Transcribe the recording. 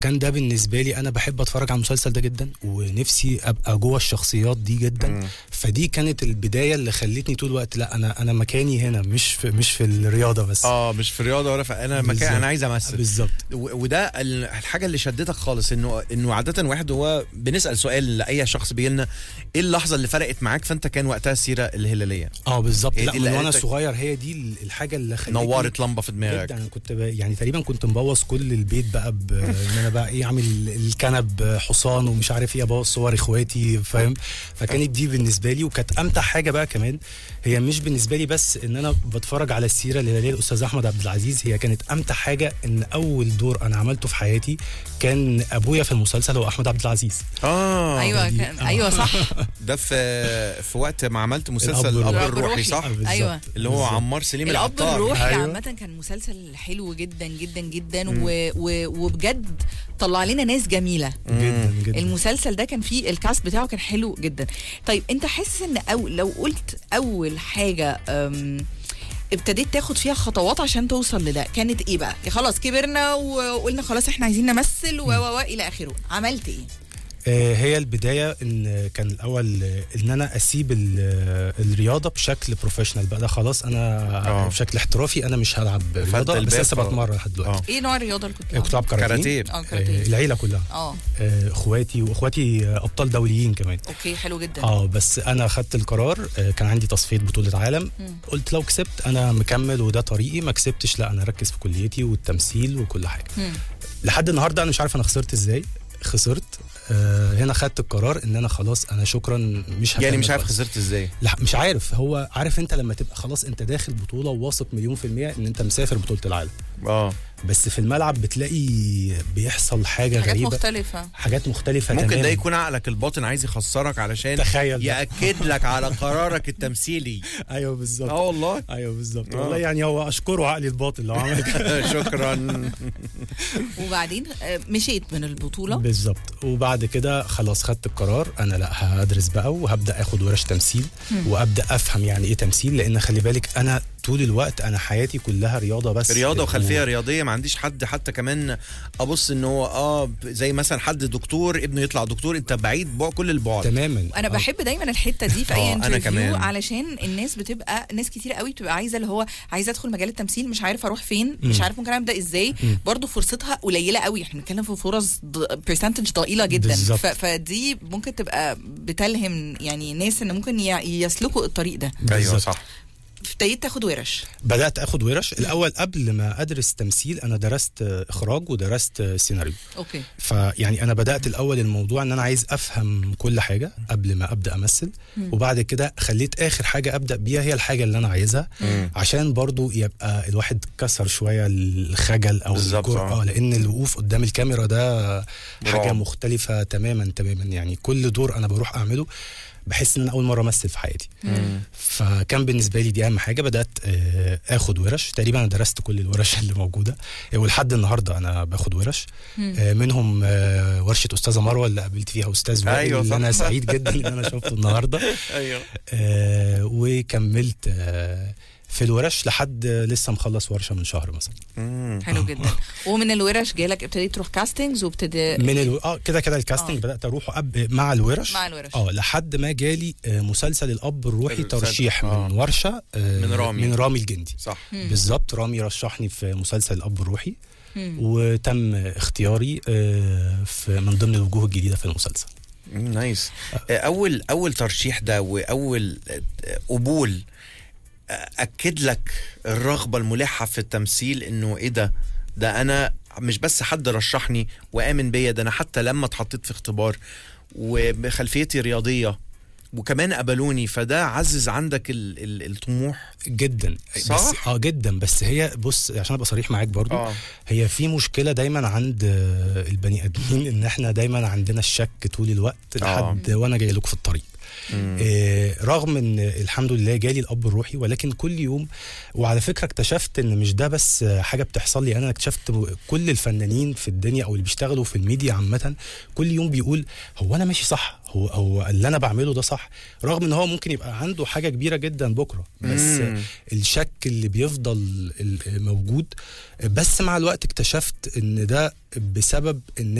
كان ده بالنسبه لي انا بحب اتفرج على المسلسل ده جدا ونفسي ابقى جوه الشخصيات دي جدا مم. فدي كانت البدايه اللي خلتني طول الوقت لا انا انا مكاني هنا مش في مش في الرياضه بس اه مش في رياضه ولا في انا مكان بالظبط. انا عايز امثل بالظبط و- وده ال- الحاجه اللي شدتك خالص انه انه عاده واحد هو بنسال سؤال لاي شخص بيجي لنا ايه اللحظه اللي فرقت معاك فانت كان وقتها السيره الهلاليه اه بالظبط هي لا دي من اللي وانا قالتك- صغير هي دي ال- الحاجه اللي خلتني نورت لمبه في دماغك جدا انا كنت ب... يعني تقريبا كنت مبوظ كل البيت بقى ب... ان انا بقى ايه اعمل الكنب حصان ومش عارف ايه ابوظ صور اخواتي فاهم فكانت دي بالنسبه لي وكانت امتع حاجه بقى كمان هي مش بالنسبه لي بس ان انا بتفرج على السيره الهلاليه الاستاذ احمد عبد العزيز هي كانت امتع حاجه ان اول دور انا عملته في حياتي كان ابويا في المسلسل هو احمد عبد العزيز اه ايوه دي- كان آه. ايوه صح ده في في وقت ما عملت مسلسل الأب الاب الروحي. الروحي صح آه، بالظبط. أيوة. اللي هو بالظبط. عمار سليم الاب العطار الروحي أيوة. عامة كان مسلسل حلو جدا جدا جدا و... و... وبجد طلع لنا ناس جميلة جدا جدا المسلسل ده كان فيه الكاست بتاعه كان حلو جدا طيب انت حاسس ان أو لو قلت اول حاجة أم... ابتديت تاخد فيها خطوات عشان توصل لده كانت ايه بقى خلاص كبرنا وقلنا خلاص احنا عايزين نمثل و و و الى اخره عملت ايه آه، هي البدايه ان كان الاول آه، ان انا اسيب ال- آه، الرياضه بشكل بروفيشنال بقى ده خلاص انا آه. بشكل احترافي انا مش هلعب رياضه بس الباب لسه خلاص. بتمرن لحد دلوقتي اه ايه نوع الرياضة اللي كنت آه، كنت بتلعبها؟ بلعب كاراتيه كاراتيه اه آه، كاراتيه العيله كلها اه آه، اخواتي واخواتي آه، ابطال دوليين كمان اوكي حلو جدا اه بس انا خدت القرار آه، كان عندي تصفيه بطوله عالم مم. قلت لو كسبت انا مكمل وده طريقي ما كسبتش لا انا اركز في كليتي والتمثيل وكل حاجه مم. لحد النهارده انا مش عارف انا خسرت ازاي خسرت آه هنا خدت القرار ان انا خلاص انا شكرا مش يعني هكمل مش عارف خالص. خسرت ازاي لا مش عارف هو عارف انت لما تبقى خلاص انت داخل بطوله وواثق مليون في المية ان انت مسافر بطوله العالم اه بس في الملعب بتلاقي بيحصل حاجه حاجات غريبه مختلفة حاجات مختلفه ممكن تماماً. ده يكون عقلك الباطن عايز يخسرك علشان تخيل ده. ياكد لك على قرارك التمثيلي ايوه بالظبط اه والله ايوه بالظبط آه. والله يعني هو اشكره عقلي الباطن لو عمل كده شكرا وبعدين آه، مشيت من البطولة بالظبط وبعد كده خلاص خدت القرار انا لا هدرس بقى وهبدا اخد ورش تمثيل وابدا افهم يعني ايه تمثيل لان خلي بالك انا طول الوقت انا حياتي كلها رياضه بس رياضه وخلفيه و- رياضيه ما عنديش حد حتى كمان ابص ان هو اه زي مثلا حد دكتور ابنه يطلع دكتور انت بعيد بعد كل البعد تماما انا آه. بحب دايما الحته دي في آه، اي أنا انترفيو كمان. علشان الناس بتبقى ناس كتير قوي بتبقى عايزه اللي هو عايزه ادخل مجال التمثيل مش عارف اروح فين مش مم. عارف ممكن ابدا ازاي مم. برضو فرصتها قليله قوي احنا بنتكلم في فرص برسنتج ضئيله جدا بالظبط. ف- فدي ممكن تبقى بتلهم يعني ناس ان ممكن ي- يسلكوا الطريق ده ايوه بالظبط. صح ابتديت تاخد ورش بدات اخد ورش الاول قبل ما ادرس تمثيل انا درست آه، اخراج ودرست آه، سيناريو اوكي فيعني انا بدات الاول الموضوع ان انا عايز افهم كل حاجه قبل ما ابدا امثل وبعد كده خليت اخر حاجه ابدا بيها هي الحاجه اللي انا عايزها مم. عشان برضو يبقى الواحد كسر شويه الخجل او بالظبط، الجرأه آه. لان الوقوف قدام الكاميرا ده حاجه رعب. مختلفه تماما تماما يعني كل دور انا بروح اعمله بحس ان انا اول مره امثل في حياتي فكان بالنسبه لي دي اهم حاجه بدات آه، اخد ورش تقريبا انا درست كل الورش اللي موجوده آه، ولحد النهارده انا باخد ورش آه، منهم آه، ورشه استاذه مروه اللي قابلت فيها استاذ وائل أيوة اللي صح. انا سعيد جدا ان انا شفته النهارده ايوه آه، وكملت آه، في الورش لحد آه، لسه مخلص ورشه من شهر مثلا حلو جدا ومن الورش جالك ابتديت تروح كاستنجز وابتدي من الو... اه كده كده الكاستنج آه. بدات اروح أب... مع الورش مع الورش. اه لحد ما جالي آه، مسلسل الاب الروحي المسلسل- ترشيح آه. من ورشه آه، من رامي. من رامي الجندي صح بالظبط رامي رشحني في مسلسل الاب الروحي مم. وتم اختياري آه، في من ضمن الوجوه الجديده في المسلسل مم، نايس آه، اول اول ترشيح ده واول آه، قبول آه، اكد لك الرغبه الملحه في التمثيل انه ايه ده ده انا مش بس حد رشحني وامن بيا ده انا حتى لما اتحطيت في اختبار وبخلفيتي رياضيه وكمان قبلوني فده عزز عندك ال ال الطموح جدا صح؟ بس اه جدا بس هي بص عشان ابقى صريح معاك برضو اه هي في مشكله دايما عند آه، البني ادمين ان احنا دايما عندنا الشك طول الوقت آه. لحد وانا جاي لكم في الطريق آه رغم ان الحمد لله جالي الاب الروحي ولكن كل يوم وعلى فكره اكتشفت ان مش ده بس آه، حاجه بتحصل لي انا اكتشفت كل الفنانين في الدنيا او اللي بيشتغلوا في الميديا عامه كل يوم بيقول هو انا ماشي صح هو هو اللي انا بعمله ده صح رغم ان هو ممكن يبقى عنده حاجه كبيره جدا بكره بس مم. الشك اللي بيفضل ال- موجود بس مع الوقت اكتشفت ان ده بسبب ان